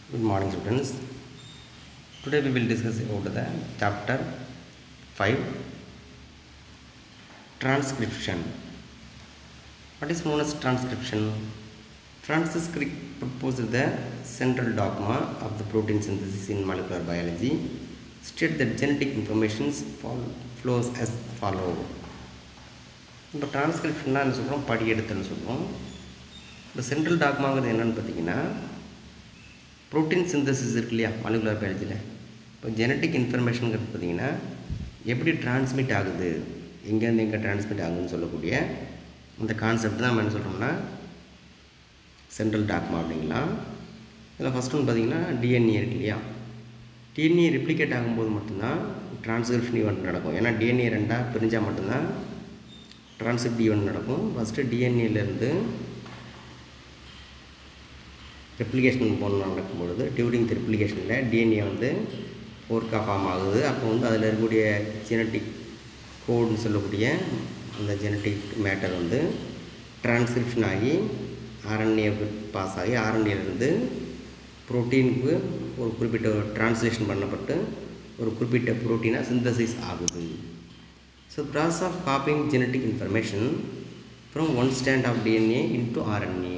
Good morning, students. Today we will discuss about the chapter 5 transcription. What is known as transcription? Francis Crick proposed the central dogma of the protein synthesis in molecular biology, state that genetic information fol- flows as follow. இப்போ டிரான்ஸ்கிரிப்ஷன்னா என்ன சொல்கிறோம் படியெடுத்தல்னு சொல்கிறோம் இப்போ central டாக்மாங்கிறது என்னென்னு பார்த்தீங்கன்னா protein synthesis இருக்கு இல்லையா molecular பயாலஜியில் இப்போ ஜெனட்டிக் இன்ஃபர்மேஷனுங்கிறது பார்த்தீங்கன்னா எப்படி டிரான்ஸ்மிட் ஆகுது எங்கேருந்து எங்கே டிரான்ஸ்மிட் ஆகுதுன்னு சொல்லக்கூடிய அந்த கான்செப்ட் தான் நம்ம என்ன சொல்கிறோம்னா சென்ட்ரல் டாக்மா அப்படிங்கலாம் இதில் ஃபஸ்ட் ஒன்று பார்த்தீங்கன்னா டிஎன்ஏ இருக்கு இல்லையா டிஎன்ஏ ரெப்ளிகேட் ஆகும்போது மட்டும்தான் டிரான்ஸ்கிரிப்ஷன் ஈவெண்ட் நடக்கும் ஏன்னா டிஎன்ஏ ரெண்டாக பிரிஞ்சால் மட்டும்தான் டிரான்ஸ்கிரிப்ட் ஈவெண்ட் நடக்கும் ஃபஸ்ட்டு டிஎன்ஏலேருந்து ரெப்ளிகேஷன் போன நடக்கும்பொழுது டியூரிங் தி ரெப்ளிகேஷனில் டிஎன்ஏ வந்து ஃபோர்க்காக ஃபார்ம் ஆகுது அப்போ வந்து அதில் இருக்கக்கூடிய ஜெனட்டிக் கோடுன்னு சொல்லக்கூடிய அந்த ஜெனட்டிக் மேட்டர் வந்து டிரான்ஸ்கிரிப்ஷன் ஆகி ஆர்என்ஏவுக்கு பாஸ் ஆகி ஆர்என்ஏலேருந்து ப்ரோட்டீனுக்கு ஒரு குறிப்பிட்ட டிரான்ஸ்லேஷன் பண்ணப்பட்டு ஒரு குறிப்பிட்ட ப்ரோட்டீனாக சிந்தசைஸ் ஆகுது so process of copying genetic information from one strand of DNA into RNA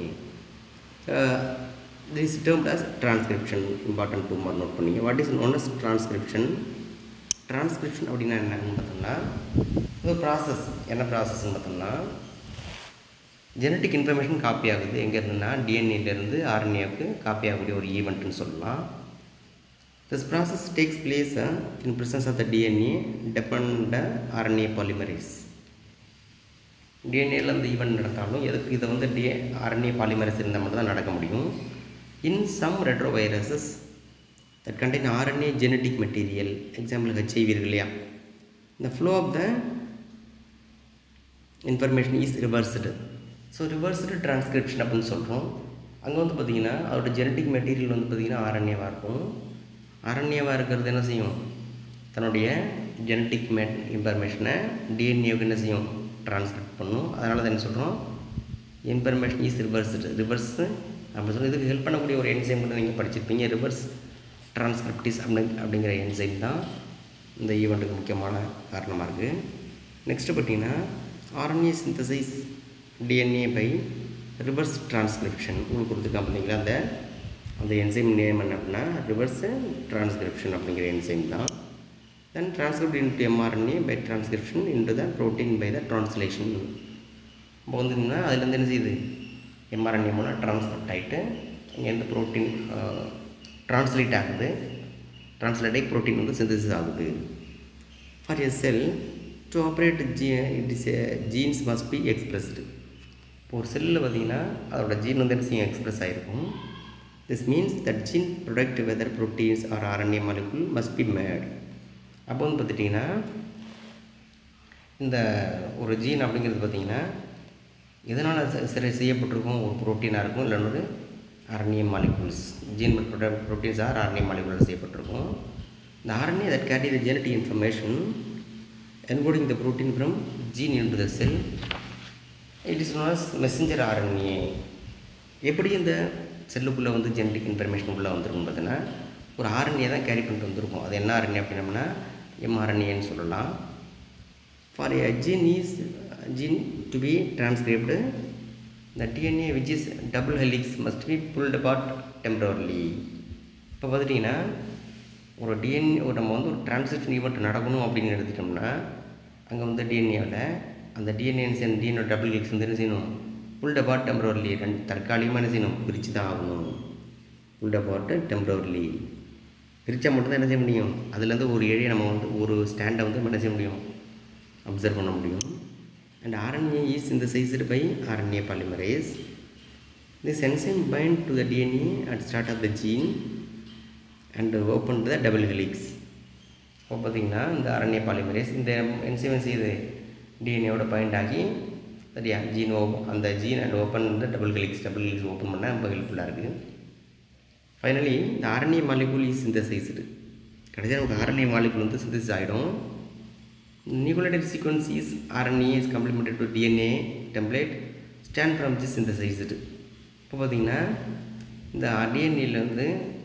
this termed as transcription important to mark note பண்ணிங்க what is known as transcription transcription அப்படின்னா என்னன்னு பார்த்தோம்னா ஒரு ப்ராசஸ் என்ன ப்ராசஸ்ன்னு பார்த்தோம்னா ஜெனட்டிக் இன்ஃபர்மேஷன் காப்பி ஆகுது எங்கே இருந்துன்னா டிஎன்ஏலேருந்து ஆர்என்ஏவுக்கு காப்பி ஆகக்கூடிய ஒரு ஈவெண்ட்னு சொல்லலாம் this process takes place in presence of the DNA dependent RNA polymerase டிஎன்ஏல இந்த ஈவெண்ட் நடந்தாலும் எதுக்கு இதை வந்து டிஎ ஆர்என்ஏ பாலிமரேஸ் இருந்தால் மட்டும் தான் நடக்க முடியும் in some retroviruses that contain RNA genetic material example HIV இருக்கு இல்லையா இந்த flow of the information is reversed so reversed transcription அப்படின்னு சொல்கிறோம் அங்கே வந்து பார்த்திங்கன்னா அதோட ஜெனட்டிக் மெட்டீரியல் வந்து பார்த்திங்கன்னா ஆர்என்ஏவாக இருக்கும் ஆர்என்ஏவாக இருக்கிறது என்ன செய்யும் தன்னுடைய ஜெனட்டிக் மே இன்ஃபர்மேஷனை டிஎன்ஏவுக்கு என்ன செய்யும் ட்ரான்ஸ்கிரிப்ட் பண்ணும் அதனால தான் என்ன சொல்கிறோம் இன்ஃபர்மேஷன் இஸ் ரிவர்ஸ்டு ரிவர்ஸ் அப்படி சொல்லி இதுக்கு ஹெல்ப் பண்ணக்கூடிய ஒரு என்சைம் கூட நீங்கள் படிச்சிருப்பீங்க ரிவர்ஸ் டிரான்ஸ்கிரிப்டிஸ் அப்படி அப்படிங்கிற என்சைம் தான் இந்த ஈவெண்ட்டுக்கு முக்கியமான காரணமாக இருக்குது நெக்ஸ்ட்டு பார்த்தீங்கன்னா RNA synthesize DNA by reverse transcription உங்களுக்கு கொடுத்துருக்கான் பார்த்தீங்களா அந்த அந்த என்சைம் நேம் என்ன அப்படின்னா ரிவர்ஸ் டிரான்ஸ்கிரிப்ஷன் அப்படிங்கிற என்சைம் தான் then transcript into mRNA by transcription into the protein by the translation இப்போ வந்துங்கன்னா அதுலேருந்து என்ன செய்யுது எம்ஆர்என்ஏ மூலம் ட்ரான்ஸ்போர்ட் ஆகிட்டு இங்கேருந்து ப்ரோட்டீன் ட்ரான்ஸ்லேட் ஆகுது ட்ரான்ஸ்லேட் ஆகி ப்ரோட்டீன் வந்து சிந்தசிஸ் ஆகுது for a cell to operate ஜீ it is genes must be expressed இப்போ ஒரு செல்லில் பார்த்தீங்கன்னா அதோட ஜீன் வந்து என்ன செய்யும் எக்ஸ்பிரஸ் ஆகிருக்கும் this means that gene product whether proteins or RNA molecule must be made அப்போ வந்து பார்த்துட்டிங்கன்னா இந்த ஒரு ஜீன் அப்படிங்கிறது பார்த்திங்கன்னா எதனால் சரி செய்யப்பட்டிருக்கும் ஒரு ப்ரோட்டீனாக இருக்கும் இல்லைன்னா ஒரு RNA molecules gene product proteins or RNA molecule செய்யப்பட்டிருக்கும் இந்த RNA that carry the genetic information encoding the protein from gene into the cell it is known as messenger RNA எப்படி இந்த செல்லுக்குள்ளே வந்து ஜெனட்டிக் இன்ஃபர்மேஷன் உள்ளே வந்துருக்கும் பார்த்தீங்கன்னா ஒரு ஆர்என்ஏ தான் கேரி பண்ணிட்டு வந்திருக்கும் அது என்ன ஆர்என்ஏ அப்படின்னம்னா எம்ஆர்என்ஏன்னு சொல்லலாம் for a gene is gene to be transcribed the DNA which is double helix must be pulled apart temporarily இப்போ பார்த்துட்டிங்கன்னா ஒரு டிஎன்ஏ ஒரு நம்ம வந்து ஒரு டிரான்ஸ்கிரிப்ஷன் ஈவெண்ட் நடக்கணும் அப்படின்னு எடுத்துட்டோம்னா அங்கே வந்து டிஎன்ஏவில் அந்த டிஎன்ஏ டிஎன்ஏ டபுள் ஹெலிக்ஸ் வந்து என்ன செய்யணும் புல் டபாட் டெம்பரவர்லி ரெண்டு தற்காலிகமாக என்ன செய்யணும் பிரித்து தான் ஆகணும் புல் டபாட்டு டெம்பரவர்லி பிரித்தா மட்டும்தான் என்ன செய்ய முடியும் அதுலேருந்து ஒரு ஏரியா நம்ம வந்து ஒரு ஸ்டாண்டை வந்து என்ன செய்ய முடியும் அப்சர்வ் பண்ண முடியும் அண்ட் ஆர்என்ஏ இஸ் இந்த சைஸ்டு by RNA polymerase this enzyme bind to the DNA at start of the gene and open the double helix இப்போ பார்த்தீங்கன்னா இந்த ஆர்என்ஏ பாலிமரேஸ் இந்த என்சைம் செய்யுது டிஎன்ஏவோட பாயிண்ட் ஆகி சரியா ஜீன் ஓ அந்த ஜீன் அண்ட் ஓப்பன் இந்த double helix double helix open பண்ணால் ரொம்ப ஹெல்ப்ஃபுல்லாக இருக்குது ஃபைனலி இந்த ஆர்என்ஏ மாலிகுல் இஸ் சிந்தசைஸ்டு கடைசியாக நமக்கு ஆர்என்ஏ மாலிகுல் வந்து சிந்தசிஸ் ஆகிடும் nucleotide sequence is RNA is complemented to DNA template strand from the synthesized இப்போ பார்த்தீங்கன்னா இந்த டிஎன்ஏலேருந்து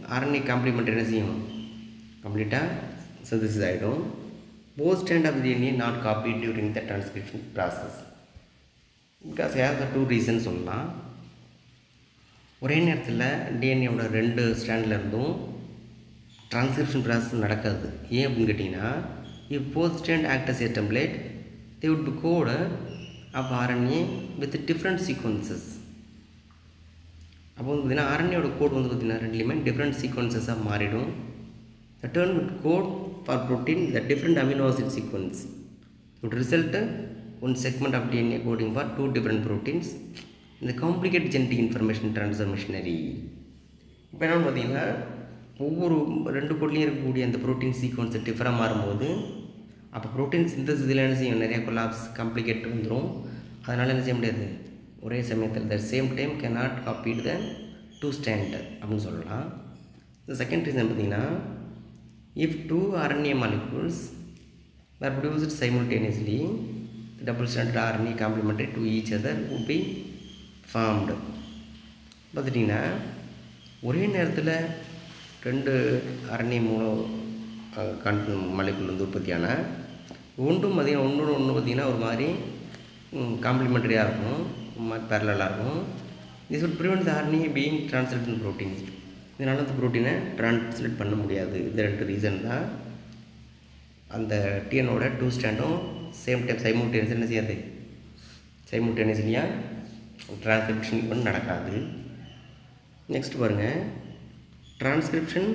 ஆர்என்ஏ காம்ப்ளிமெண்ட் என்ன செய்யும் கம்ப்ளீட்டாக சிந்தசிஸ் ஆகிடும் both strand of DNA not copy during the transcription process because have the two reason சொல்லலாம் ஒரே நேரத்தில் டிஎன்ஏவோட ரெண்டு ஸ்டாண்டில் இருந்தும் டிரான்ஸ்கிரிப்ஷன் ப்ராசஸ் நடக்காது ஏன் அப்படின்னு கேட்டிங்கன்னா if both strand act as a template they would be code of RNA with different sequences அப்போ வந்து பார்த்திங்கன்னா ஆர்என்ஏவோட கோட் வந்து பார்த்திங்கன்னா ரெண்டுலேயுமே டிஃப்ரெண்ட் சீக்வன்சஸாக மாறிடும் the turn with code for protein the different amino acid sequence would result one segment of DNA coding for two different proteins in the complicated genetic information transfer machinery இப்போ என்னென்னு பார்த்தீங்கன்னா ஒவ்வொரு ரெண்டு கோட்லேயும் இருக்கக்கூடிய அந்த ப்ரோட்டீன் சீக்வன்ஸ் டிஃபராக மாறும்போது அப்போ protein சிந்தசிஸில் என்ன செய்யும் நிறைய கொலாப்ஸ் காம்ப்ளிகேட் வந்துடும் அதனால் என்ன செய்ய முடியாது ஒரே சமயத்தில் the same time can not copied the two strand அப்படின்னு சொல்லலாம் இந்த செகண்ட் ரீசன் பார்த்தீங்கன்னா if two RNA molecules were produced simultaneously the double stranded RNA complementary to each other would be formed பார்த்துட்டிங்கன்னா ஒரே நேரத்தில் ரெண்டு அரண்ய மூலம் கண் மலைக்குள் வந்து உற்பத்தியான ஒன்றும் பார்த்திங்கன்னா ஒன்றோட ஒன்று பார்த்திங்கன்னா ஒரு மாதிரி காம்ப்ளிமெண்ட்ரியாக இருக்கும் ஒரு மாதிரி பேரலாக இருக்கும் this would prevent the RNA being translated in protein இதனால் அந்த ப்ரோட்டீனை டிரான்ஸ்லேட் பண்ண முடியாது இந்த ரெண்டு ரீசன் தான் அந்த டிஎனோட டூ ஸ்டாண்டும் சேம் டைம் சைமல்டேனியஸ் என்ன செய்யாது சைமல்டேனியஸ்லியாக டிரான்ஸ்கிரிப்ஷன் வந்து நடக்காது நெக்ஸ்ட் பாருங்கள் டிரான்ஸ்கிரிப்ஷன்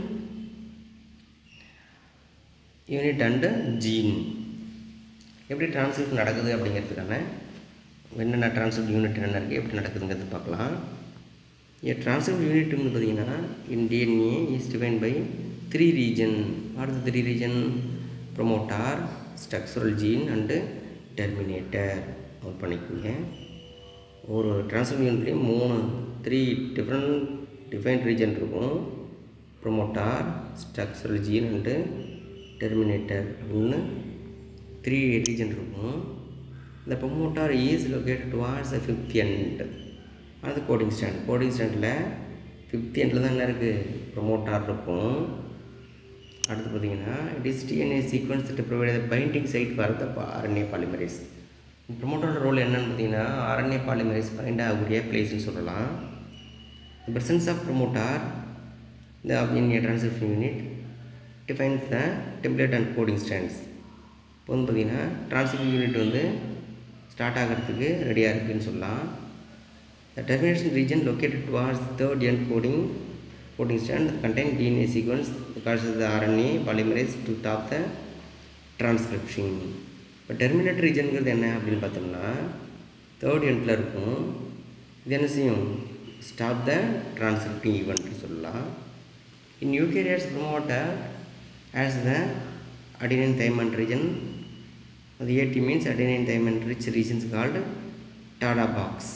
யூனிட் அண்டு ஜீன் எப்படி டிரான்ஸ்கிரிப்ஷன் நடக்குது அப்படிங்கிறதுக்கான என்னென்ன டிரான்ஸ்கிரிப்ட் யூனிட் என்னென்ன இருக்குது எப்படி நடக்குதுங்கிறது பார்க்கலாம் ஏ டிரான்ஸ்கிரிப்ட் யூனிட்னு பார்த்தீங்கன்னா in DNA is defined by three region what three region promoter structural gene and terminator note பண்ணிக்கோங்க ஒரு டிரான்ஸ்கிரிப்ட் யூனிட்லேயும் மூணு த்ரீ டிஃப்ரெண்ட் டிஃபைன்ட் ரீஜன் இருக்கும் promoter structural gene and terminator அப்படின்னு த்ரீ ரீஜன் இருக்கும் இந்த promoter is located towards the fifth end அது coding strand coding ஸ்டாண்டில் ஃபிஃப்த் எண்டில் தான் என்ன இருக்குது ப்ரொமோட்டார் இருக்கும் அடுத்து பார்த்தீங்கன்னா it is DNA sequence to provide binding site for the RNA polymerase ப்ரொமோட்டரோட ரோல் என்னன்னு பார்த்தீங்கன்னா ஆர்என்ஏ பாலிமரேஸ் பைண்ட் ஆகக்கூடிய பிளேஸ்னு சொல்லலாம் The presence of promoter the in a transcription unit defines the template and coding strands இப்போ வந்து பார்த்தீங்கன்னா transcription unit வந்து start ஆகிறதுக்கு ரெடியாக இருக்குதுன்னு சொல்லலாம் the termination region located towards third end coding coding strand contain DNA sequence because of the RNA polymerase to top the transcription இப்போ terminate ரீஜனுங்கிறது என்ன அப்படின்னு பார்த்தோம்னா தேர்ட் எண்டில் இருக்கும் இது என்ன செய்யும் ஸ்டாப் த டிரான்ஸ்கிரிப்டிங் ஈவெண்ட்னு சொல்லலாம் in eukaryotes promoter has the adenine thymine region அது AT means adenine thymine rich regions called TATA box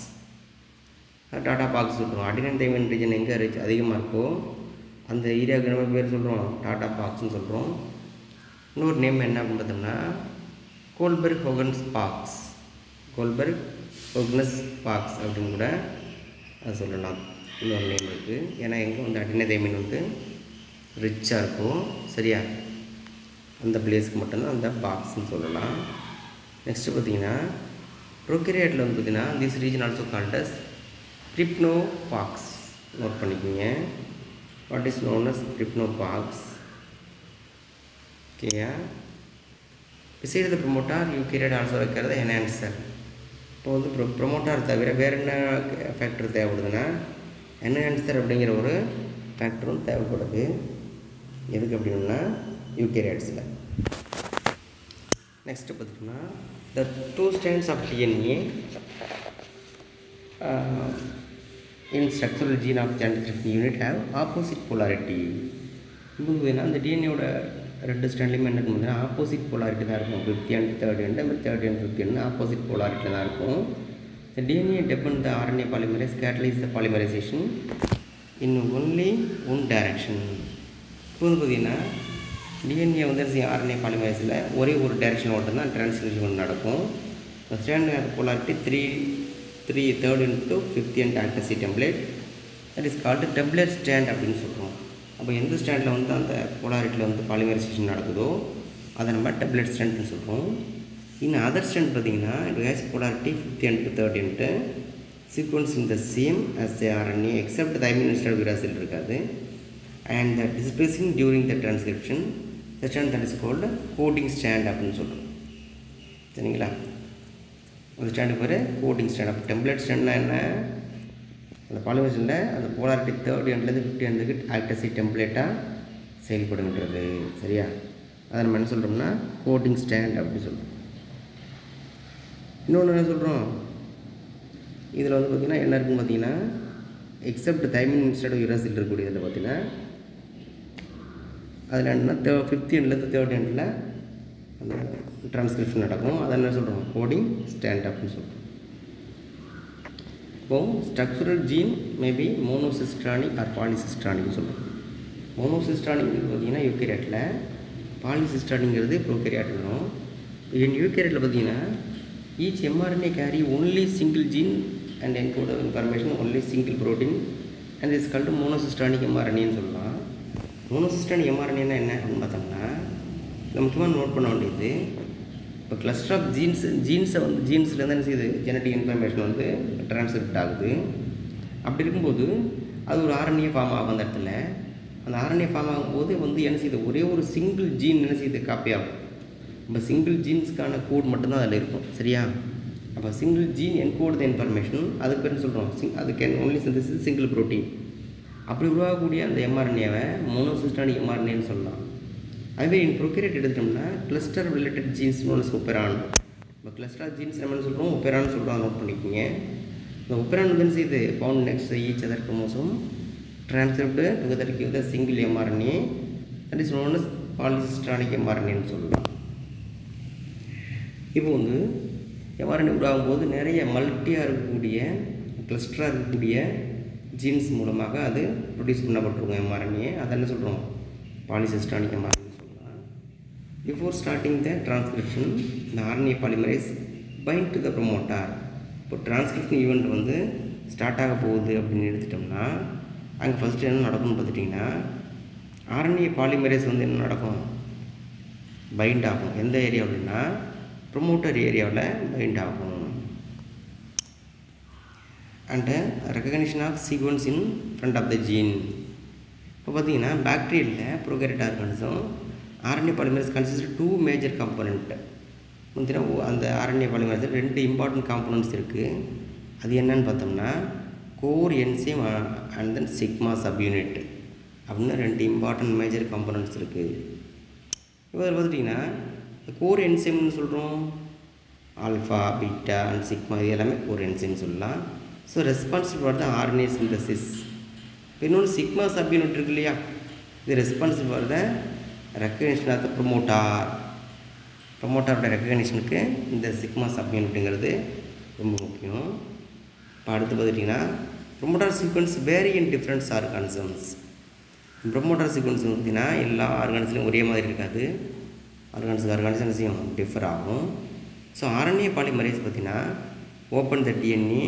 TATA box சொல்கிறோம் அடினைன் தைமண்ட் ரீஜன் எங்கே ரிச் அதிகமாக இருக்கோ அந்த ஏரியாவுக்கு நம்ம பேர் சொல்கிறோம் டாடா பாக்ஸ்னு சொல்கிறோம் இன்னொரு நேம் என்ன அப்படின்னு பார்த்தோம்னா Goldberg Hogness box Goldberg Hogness box அப்படின்னு கூட அது சொல்லலாம் இன்னொரு நேம் இருக்குது ஏன்னா எங்கே வந்து அடினை தைமீன் வந்து ரிச்சாக இருக்கும் சரியா அந்த பிளேஸ்க்கு மட்டும்தான் அந்த பாக்ஸ்னு சொல்லலாம் நெக்ஸ்ட்டு பார்த்தீங்கன்னா ப்ரோக்கேரியேட்டில் வந்து பார்த்தீங்கன்னா this region also called as Pribnow box note பண்ணிக்கோங்க what is known as Pribnow box ஓகேயா beside the promoter eukaryote also வைக்கிறது என்ஹான்சர் இப்போ வந்து ப்ரொ ப்ரொமோட்டார் தவிர வேறு என்ன ஃபேக்டர் தேவைப்படுதுன்னா என்ஹான்சர் அப்படிங்கிற ஒரு ஃபேக்டரும் தேவைப்படுது எதுக்கு அப்படின்னா யூகேரியட்ஸில் நெக்ஸ்ட்டு பார்த்துட்டோம்னா the two strands of DNA in structural gene of genetic unit have opposite polarity இப்போ பார்த்தீங்கன்னா அந்த டிஎன்ஏவோட ரெண்டு ஸ்டாண்ட்லேயுமே என்ன இருக்கும் பார்த்தீங்கன்னா ஆப்போசிட் போலாரிட்டி தான் இருக்கும் ஃபிஃப்டி அண்ட் தேர்ட் எண்ட் அப்புறம் third and fifty and opposite polarity தான் இருக்கும் The DNA depend the RNA polymerase catalyze the polymerization in only one direction. இப்போ வந்து பார்த்தீங்கன்னா டிஎன்ஏ வந்து ஆர்என்ஏ பாலிமரேஸில் ஒரே ஒரு டைரக்ஷன் மட்டும்தான் டிரான்ஸ்கிரிப்ஷன் நடக்கும் strand polarity three three third into fifth and acts as template that is called template strand அப்படின்னு சொல்கிறோம் அப்போ எந்த ஸ்டாண்டில் வந்து அந்த போலாரிட்டியில் வந்து பாலிமரைசேஷன் நடக்குதோ அதை நம்ம டெப்லெட் ஸ்டாண்ட்னு சொல்கிறோம் இன்னும் அதர் ஸ்டாண்ட் பார்த்தீங்கன்னா it has polarity 50 and 30 into sequence in the same as the RNA except the amino acid uracil இருக்காது and the displacing during the transcription the strand that is called coding strand அப்படின்னு சொல்கிறோம் சரிங்களா அந்த ஸ்டாண்டுக்கு பேர் coding strand அப்போ template ஸ்டாண்ட்னா என்ன அந்த பாலிமேஷனில் அந்த போலாரிட்டி தேர்ட் எண்ட்லேருந்து ஃபிஃப்டி எண்டுக்கு ஆக்டசி டெம்ப்ளேட்டாக செயல்படுகின்றது சரியா அதை நம்ம என்ன சொல்கிறோம்னா கோடிங் ஸ்டாண்ட் அப்படின்னு சொல்கிறோம் இன்னொன்று என்ன சொல்கிறோம் இதில் வந்து பார்த்திங்கன்னா என்ன இருக்குன்னு பார்த்தீங்கன்னா எக்ஸப்ட் தைமின் இன்ஸ்டட் யூராசில் இருக்கக்கூடிய இதில் பார்த்தீங்கன்னா அதில் என்னன்னா தே ஃபிஃப்த் எண்ட்லேருந்து தேர்ட் எண்டில் அந்த ட்ரான்ஸ்கிரிப்ஷன் நடக்கும் அதை என்ன சொல்கிறோம் கோடிங் ஸ்டாண்ட் அப்படின்னு சொல்கிறோம் இப்போது structural gene maybe monocistronic or பாலிசிஸ்ட்ரானிக்னு சொல்கிறோம் மோனோசிஸ்ட்ரானிக்ங்கிறது பார்த்தீங்கன்னா யூக்கேரியட்டில் பாலிசிஸ்ட்ரானிங்கிறது ப்ரோகேரியாட் வரும் என் யூக்கேரியட்டில் பார்த்தீங்கன்னா each mRNA carry only single gene and encode information only single protein and is called monocistronic எம்ஆர்என்ஏன்னு சொல்லலாம் மோனோசிஸ்ட்ரானிக் எம்ஆர்என்ஏன்னா என்ன அப்படின்னு பார்த்தோம்னா இதில் முக்கியமாக நோட் பண்ண வேண்டியது இப்போ கிளஸ்டர் ஆஃப் ஜீன்ஸ் ஜீன்ஸை வந்து ஜீன்ஸ்லேருந்து என்ன செய்யுது ஜெனட்டிக் இன்ஃபர்மேஷன் வந்து ட்ரான்ஸ்கிரிப்ட் ஆகுது அப்படி இருக்கும்போது அது ஒரு ஆரண்ய ஃபார்ம் ஆகும் அந்த இடத்துல அந்த ஆரண்ய ஃபார்ம் ஆகும்போது வந்து என்ன செய்யுது ஒரே ஒரு சிங்கிள் ஜீன் என்ன செய்யுது காப்பி ஆகும் இப்போ சிங்கிள் ஜீன்ஸ்க்கான கோட் மட்டும்தான் அதில் இருக்கும் சரியா அப்போ single gene encode the information அதுக்கு பேர் சொல்கிறோம் சிங் அது can only synthesis single protein அப்படி உருவாகக்கூடிய அந்த எம்ஆர்என்ஏவை மோனோசிஸ்டானிக் எம்ஆர்என்ஏன்னு சொல்லலாம் அதுவே இன் ப்ரொக்கேரியட் எடுத்துட்டோம்னா கிளஸ்டர் ரிலேட்டட் ஜீன்ஸ் ஒன்று ஒப்பெரான் இப்போ கிளஸ்டர் ஜீன்ஸ் நம்ம என்ன சொல்கிறோம் ஒப்பெரான்னு சொல்கிறோம் நோட் பண்ணிக்கோங்க இந்த ஒப்பெரான் வந்து என்ன செய்யுது bound next each other chromosome transcript together give the single mRNA that is known as polycistronic எம்ஆர்என்ஏன்னு சொல்லலாம் இப்போ வந்து எம்ஆர்என்ஏ உருவாகும் போது நிறைய மல்டியாக இருக்கக்கூடிய கிளஸ்டராக இருக்கக்கூடிய ஜீன்ஸ் மூலமாக அது ப்ரொடியூஸ் பண்ணப்பட்டிருக்கும் எம்ஆர்என்ஏ அதை என்ன சொல்கிறோம் பாலிசிஸ்டானிக் எம்ஆர்என்ஏ சொல்லலாம் பிஃபோர் ஸ்டார்டிங் த டிரான்ஸ்கிரிப்ஷன் இந்த RNA polymerase bind to the promoter இப்போ டிரான்ஸ்கிரிப்ஷன் ஈவெண்ட் வந்து ஸ்டார்ட் ஆக போகுது அப்படின்னு எடுத்துட்டோம்னா அங்கே ஃபஸ்ட்டு என்ன நடக்கும்னு பார்த்துட்டிங்கன்னா ஆர்என்ஏ பாலிமரைஸ் வந்து என்ன நடக்கும் பைண்ட் ஆகும் எந்த ஏரியா அப்படின்னா ப்ரொமோட்டர் ஏரியாவில் பைண்ட் ஆகும் and recognition of sequence in front of the gene இப்போ பார்த்தீங்கன்னா பாக்டீரியலில் prokaryote organism RNA polymerase consist two major component பார்த்தீங்கன்னா அந்த ஆர்என்ஏ பாலிமரஸ் ரெண்டு இம்பார்ட்டன்ட் காம்பனண்ட்ஸ் இருக்குது அது என்னன்னு பார்த்தோம்னா core enzyme and then sigma subunit அப்படின்னு ரெண்டு இம்பார்ட்டன்ட் மேஜர் காம்பனண்ட்ஸ் இருக்குது இப்போ அதில் பார்த்துட்டிங்கன்னா கோர் என்சைம்னு சொல்கிறோம் ஆல்ஃபா பீட்டா அண்ட் சிக்மா இது எல்லாமே கோர் என்சைம் சொல்லலாம் so responsible for the RNA synthesis இன்னொன்று சிக்மா சப்யூனிட் இருக்கு இல்லையா இது responsible for the recognition of the promoter ப்ரொமோட்டாரோட ரெக்கக்னிஷனுக்கு இந்த சிக்மா சப்யூனிட்டுங்கிறது ரொம்ப முக்கியம் இப்போ அடுத்து பார்த்துட்டிங்கன்னா promoter sequence vary in different organisms promoter sequence பார்த்தீங்கன்னா எல்லா ஆர்கானிஸ்லையும் ஒரே மாதிரி இருக்காது ஆர்கானிஸுக்கு ஆர்கானிஸ் என்ன செய்யும் டிஃபர் ஆகும் ஸோ ஆர்என்ஏ பாலிமரேஸ் பார்த்தீங்கன்னா open the DNA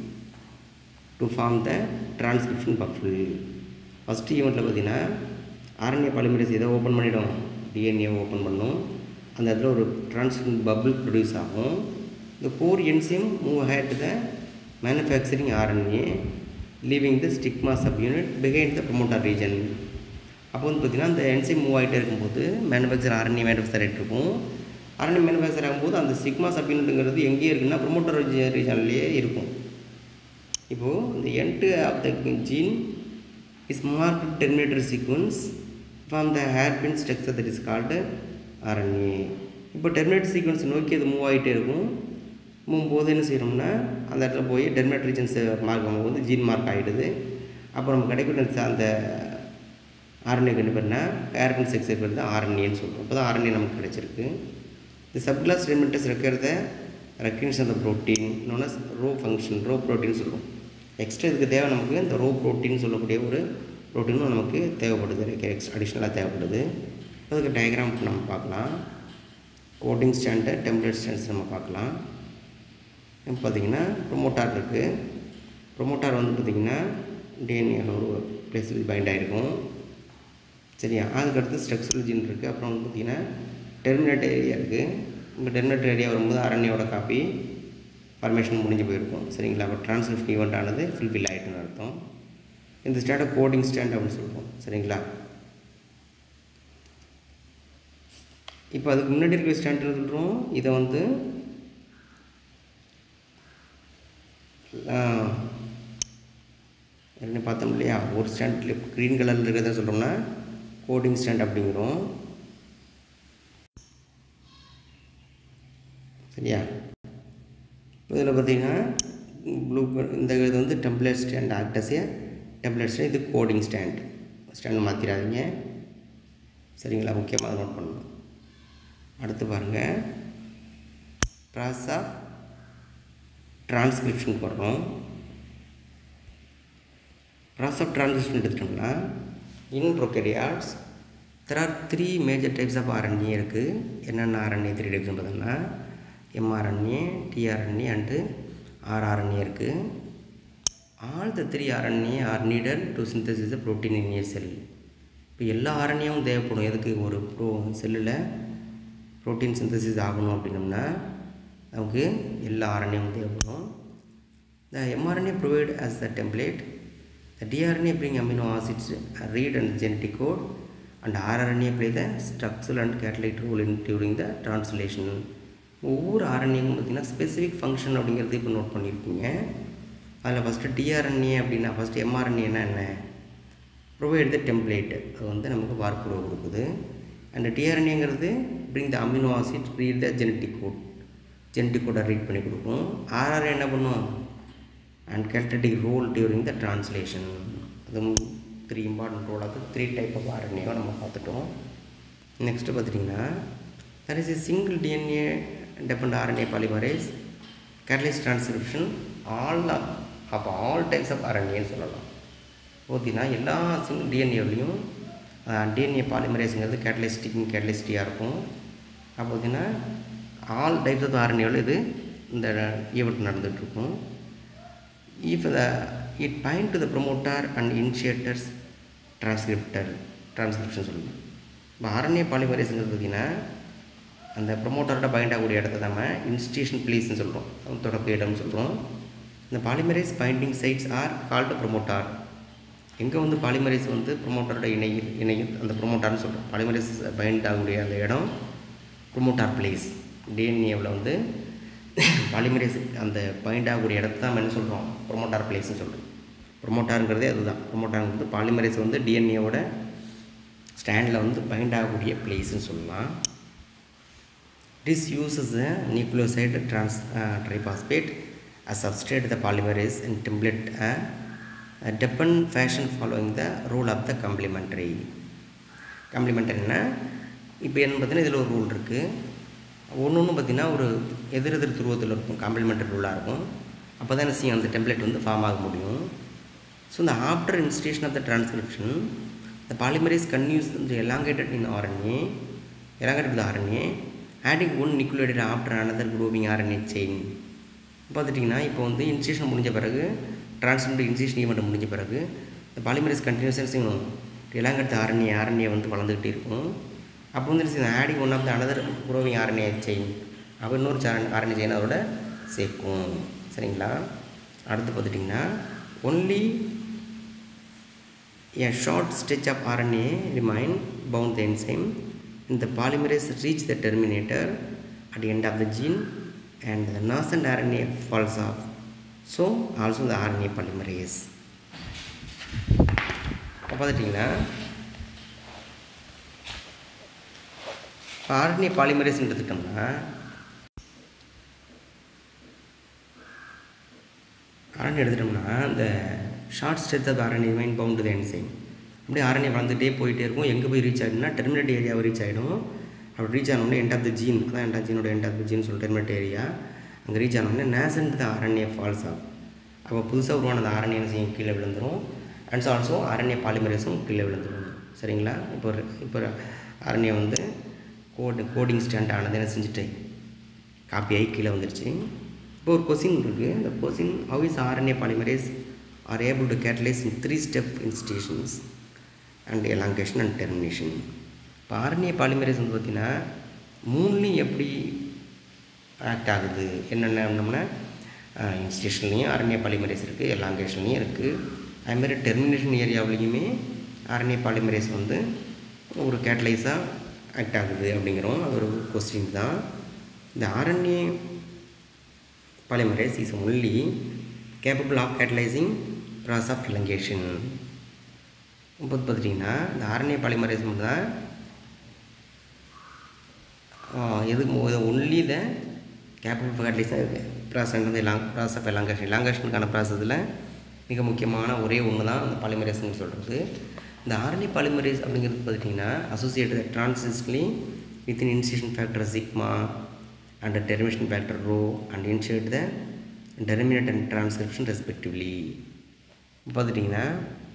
to form the transcription bubble first ஈவெண்ட்டில் பார்த்தீங்கன்னா ஆர்என்ஏ பாலிமரேஸ் எதை ஓப்பன் பண்ணிடும் டிஎன்ஏ ஓப்பன் பண்ணும் அந்த இடத்துல ஒரு டிரான்ஸ்கிரிப்ஷன் பபிள் ப்ரொடியூஸ் ஆகும் இந்த core enzyme move ahead the manufacturing RNA leaving the sigma subunit behind the promoter region அப்போ வந்து பார்த்திங்கன்னா அந்த என்சிம் மூவ் ஆகிட்டே இருக்கும்போது மேனுஃபேக்சர் ஆர்என்ஏ மேனுஃபேக்சர் ஆகிட்டு இருக்கும் ஆர்என்ஏ மேனுஃபேக்சர் ஆகும்போது அந்த சிக்மா சப்யூனிட்டுங்கிறது எங்கேயே இருக்குன்னா ப்ரொமோட்டர் ரீஜன்லேயே இருக்கும் இப்போது இந்த end of the gene is mark terminator sequence from the hairpin structure that is called RNA இப்போ டெர்மினேட்டர் சீக்வன்ஸ் நோக்கி அது மூவ் ஆகிட்டே இருக்கும் போது என்ன செய்கிறோம்னா அந்த இடத்துல போய் டெர்மினேட் ரீஜன்ஸ் மார்க் ஆகும்போது ஜீன் மார்க் ஆகிடுது அப்போ நம்ம கிடைக்கிற அந்த ஆர்என்ஏ கண்டு பேர்னா கார்பன் செக்ஸ் இருக்கிறது ஆர்என்ஏன்னு சொல்கிறோம் அப்போ தான் ஆர்என்ஏ நமக்கு கிடைச்சிருக்கு இந்த சப்கிளாஸ் டெர்மினேட்டர்ஸ் இருக்கிறத ரெக்கக்னிஷன் அந்த ப்ரோட்டீன் இன்னொன்று ரோ ஃபங்க்ஷன் ரோ ப்ரோட்டீன் சொல்லுவோம் எக்ஸ்ட்ரா இதுக்கு தேவை நமக்கு இந்த ரோ ப்ரோட்டீன் சொல்லக்கூடிய ஒரு ப்ரோட்டீனும் நமக்கு தேவைப்படுது எக்ஸ் அடிஷ்னலாக தேவைப்படுது அதுக்கு டயக்ராம் நம்ம பார்க்கலாம் கோட்டிங் ஸ்டாண்டு டெம்ப்ளேட் ஸ்டாண்ட்ஸ் நம்ம பார்க்கலாம் இப்போ பார்த்தீங்கன்னா ப்ரொமோட்டார் இருக்குது ப்ரொமோட்டார் வந்து பார்த்திங்கன்னா டிஎன்ஏல ஒரு பிளேஸில் பைண்ட் ஆகிருக்கும் சரியா அதுக்கடுத்து ஸ்ட்ரக்சரல் ஜீன் இருக்குது அப்புறம் வந்து பார்த்திங்கன்னா டெர்மினேட் ஏரியா இருக்குது இப்போ டெர்மினேட் ஏரியா வரும்போது அரண்யோட காப்பி ஃபார்மேஷன் முடிஞ்சு போயிருக்கும் சரிங்களா அப்போ டிரான்ஸ்கிரிப்ஷன் ஈவெண்ட் ஆனது ஃபுல்ஃபில் ஆகிட்டுன்னு அர்த்தம் இந்த ஸ்டாண்டை கோடிங் ஸ்டாண்ட் அப்படின்னு சொல்லுவோம் சரிங்களா இப்போ அதுக்கு முன்னாடி இருக்கிற ஸ்டாண்ட் சொல்கிறோம் இதை வந்து என்ன பார்த்தோம் இல்லையா ஒரு ஸ்டாண்ட் க்ரீன் கலரில் இருக்கிறத சொல்கிறோம்னா கோடிங் ஸ்டாண்ட் அப்படிங்கிறோம் சரியா இதில் பார்த்தீங்கன்னா ப்ளூ இந்த இது வந்து template strand acts as template strand இது கோடிங் ஸ்டாண்ட் ஸ்டாண்ட் மாற்றிடாதீங்க சரிங்களா முக்கியமாக அதை நோட் பண்ணணும் அடுத்து பாருங்கள் ப்ராசஸ் ஆஃப் டிரான்ஸ்கிரிப்ஷன் போடுறோம் ப்ராசஸ் ஆஃப் டிரான்ஸ்கிரிப்ஷன் எடுத்துட்டோம்னா in prokaryotes there are three major types of RNA இருக்குது என்னென்ன ஆர்என்ஏ த்ரீ டைப்ஸ்னு பார்த்தோம்னா எம்ஆர்என்ஏ டிஆர்என்ஏ அண்டு ஆர்ஆர்என்ஏ இருக்குது all the three RNA are needed to synthesis protein in a cell இப்போ எல்லா ஆர்என்ஏவும் தேவைப்படும் எதுக்கு ஒரு ப்ரோ செல்லில் ப்ரோட்டீன் சிந்தசிஸ் ஆகணும் அப்படின்னோம்னா நமக்கு எல்லா ஆர்என்ஏவும் தேவைப்படும் the mRNA provide as the template the tRNA bring amino acids read and genetic code and rRNA play the structure and catalytic role in during the translation ஒவ்வொரு ஆர்என்ஏக்கும் பார்த்திங்கன்னா ஸ்பெசிஃபிக் ஃபங்க்ஷன் அப்படிங்கிறது இப்போ நோட் பண்ணியிருப்பீங்க அதில் ஃபஸ்ட்டு டிஆர்என்ஏ அப்படின்னா first எம்ஆர்என்ஏனா என்ன ப்ரொவைட் த டெம்ப்ளேட் அது வந்து நமக்கு வார்ப்புருவை கொடுக்குது அண்ட் டிஆர்என்ஏங்கிறது bring the amino acid read the genetic code genetic கோடை ரீட் பண்ணி கொடுக்கும் ஆர்ஆர் என்ன பண்ணும் and catalytic role during the translation அது த்ரீ இம்பார்ட்டன்ட் ரோல் அது த்ரீ டைப் ஆஃப் ஆர்என்ஏவை நம்ம பார்த்துட்டோம் நெக்ஸ்ட்டு பார்த்துட்டிங்கன்னா that is a single DNA depend RNA polymerase catalyse transcription all அப்போ ஆல் டைப்ஸ் ஆஃப் ஆர்என்ஏன்னு சொல்லலாம் பார்த்தீங்கன்னா எல்லா சிங்கிள் டிஎன்ஏவிலையும் டிஎன்ஏ பாலிமரேஸுங்கிறது கேட்டலிஸ்டிக் கேட்டலிஸ்டியாக இருக்கும் அப்போ பார்த்தீங்கன்னா ஆல் டைப்ஸ் ஆஃப் ஆர்என்ஏவில் இது இந்த ஈவெண்ட் நடந்துகிட்ருக்கும் if the it point to the promoter and initiators transcriptor transcription சொல்லணும் இப்போ ஆர்என்ஏ பாலிமரேஸுங்கிறது பார்த்திங்கன்னா அந்த ப்ரொமோட்டரோட பைண்ட் ஆகக்கூடிய இடத்த நம்ம இன்ஸ்டியூஷன் பிளேஸ்னு சொல்கிறோம் தொடக்க இடம்னு சொல்கிறோம் இந்த polymerase binding sites are called promoter எங்கே வந்து பாலிமரேஸ் வந்து ப்ரொமோட்டரோட இணைய இணைய அந்த ப்ரொமோட்டார்னு சொல்கிறோம் பாலிமரேஸ் பைண்ட் ஆகக்கூடிய அந்த இடம் ப்ரொமோட்டார் பிளேஸ் டிஎன்ஏவில் வந்து பாலிமரேஸ் அந்த பைண்ட் ஆகக்கூடிய இடத்த தான் என்ன சொல்கிறோம் ப்ரொமோட்டார் பிளேஸ்னு சொல்கிறோம் ப்ரொமோட்டாருங்கிறதே அதுதான் ப்ரொமோட்டாருங்கிறது பாலிமரேஸ் வந்து டிஎன்ஏவோட ஸ்டாண்டில் வந்து பைண்ட் ஆகக்கூடிய பிளேஸ்னு சொல்லலாம் This uses a nucleoside trans uh, triphosphate as substrate the polymerase and template a, a dependent fashion following the rule of the complementary. காம்ப்ளிமெண்டரினா இப்போ என்ன பார்த்தீங்கன்னா இதில் ஒரு ரூல் இருக்குது ஒன்று ஒன்று பார்த்தீங்கன்னா ஒரு எதிர் எதிர் துருவத்தில் இருக்கும் காம்ப்ளிமெண்டரி ரூலாக இருக்கும் அப்போ தான் என்ன செய்யும் அந்த டெம்ப்ளேட் வந்து ஃபார்ம் ஆக முடியும் ஸோ இந்த after initiation of the transcription the polymerase continues இந்த elongated in RNA elongated RNA adding one nucleotide after another growing RNA chain பார்த்துட்டிங்கன்னா இப்போ வந்து இன்ஸ்டேஷன் முடிஞ்ச பிறகு டிரான்ஸ்மெண்ட் இன்ஸ்டேஷன் ஈவெண்ட் முடிஞ்ச பிறகு இந்த பாலிமரேஸ் கண்டினியூஸாக செய்யணும் எலாங்கடுத்த ஆர்என்ஏ ஆர்என்ஏ வந்து வளர்ந்துக்கிட்டே இருக்கும் அப்போ வந்து என்ன adding one of the another growing RNA chain அப்போ இன்னொரு ஆர்என்ஏ செயின் அதோட சேர்க்கும் சரிங்களா அடுத்து பார்த்துட்டிங்கன்னா only a short stretch of RNA remain bound the enzyme and the polymerase reach the terminator at the end of the gene and the nascent RNA falls off. So also the RNA polymerase. இப்போ பார்த்துட்டிங்கன்னா இப்போ RNA polymerase எடுத்துக்கிட்டோம்னா RNA எடுத்துட்டோம்னா இந்த short stretch of RNA remain bound the enzyme அப்படியே RNA வளர்ந்துட்டே போயிட்டே இருக்கும் எங்கே போய் ரீச் ஆகிடும்னா டெர்மினேட் ஏரியாவை ரீச் ஆகிடும் அப்படி ரீச் ஆனோடனே எண்ட் ஆஃப் த ஜீன் அதான் எண்ட் ஆஃப் ஜீனோட எண்ட் ஆஃப் த ஜீன் சொல்லி டெர்மினேட் ஏரியா அங்கே ரீச் ஆனோடனே நேசன்ட் த ஆர்என்ஏ ஃபால்ஸ் ஆகும் அப்போ புதுசாக உருவான அந்த ஆர்என்ஏ செய்யும் கீழே விழுந்துடும் அண்ட் ஆல்சோ ஆர்என்ஏ பாலிமரேஸும் கீழே விழுந்துடும் சரிங்களா இப்போ ஒரு இப்போ ஆர்என்ஏ வந்து கோட் கோடிங் ஸ்டாண்ட் ஆனது என்ன செஞ்சுட்டு காப்பி ஆகி கீழே வந்துடுச்சு இப்போ ஒரு கொஸ்டின் இருக்குது இந்த question how is RNA polymerase are able to catalyse in three step initiations and elongation and termination இப்போ ஆர்என்ஏ பாலிமரேஸ் வந்து பார்த்திங்கன்னா மூணுலேயும் எப்படி ஆக்ட் ஆகுது என்னென்ன அப்படின்னோம்னா இன்ஸ்டேஷன்லேயும் ஆர்என்ஏ பாலிமரேஸ் இருக்குது எலாங்கேஷன்லேயும் இருக்குது அதுமாதிரி டெர்மினேஷன் ஏரியாவிலையுமே ஆர்என்ஏ பாலிமரேஸ் வந்து ஒரு கேட்டலைஸாக ஆக்ட் ஆகுது அப்படிங்கிறோம் அது ஒரு கொஸ்டின் தான் இந்த RNA polymerase is only capable of catalyzing process of elongation இப்போ பார்த்துட்டிங்கன்னா இந்த ஆர்என்ஏ பாலிமரேஸ் மட்டும் தான் எது only the capable catalyse process வந்து எலாங் ப்ராசஸ் ஆஃப் எலாங்கேஷன் எலாங்கேஷனுக்கான ப்ராசஸில் மிக முக்கியமான ஒரே ஒன்று தான் அந்த பாலிமரேஸ்னு சொல்கிறது இந்த ஆர்என்ஏ பாலிமரேஸ் அப்படிங்கிறது பார்த்துட்டிங்கன்னா associated transiently within initiation factor sigma and the termination factor rho and insert the terminate and transcription respectively பார்த்துட்டிங்கன்னா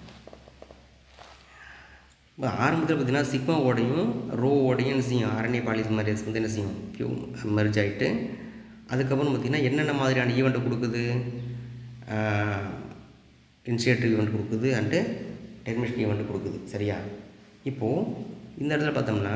இப்போ ஆரம்பத்தில் பார்த்தீங்கன்னா சிக்மாவோடையும் ரோவோடையும் என்ன செய்யும் ஆர்என்ஏ பாலிமரேஸ் வந்து என்ன செய்யும் பியூ மெர்ஜ் ஆகிட்டு அதுக்கப்புறம் பார்த்திங்கன்னா என்னென்ன மாதிரியான ஈவெண்ட்டை கொடுக்குது இனிஷியேட்டிவ் ஈவெண்ட் கொடுக்குது அண்டு டெர்மினேஷன் ஈவெண்ட் கொடுக்குது சரியா இப்போது இந்த இடத்துல பார்த்தோம்னா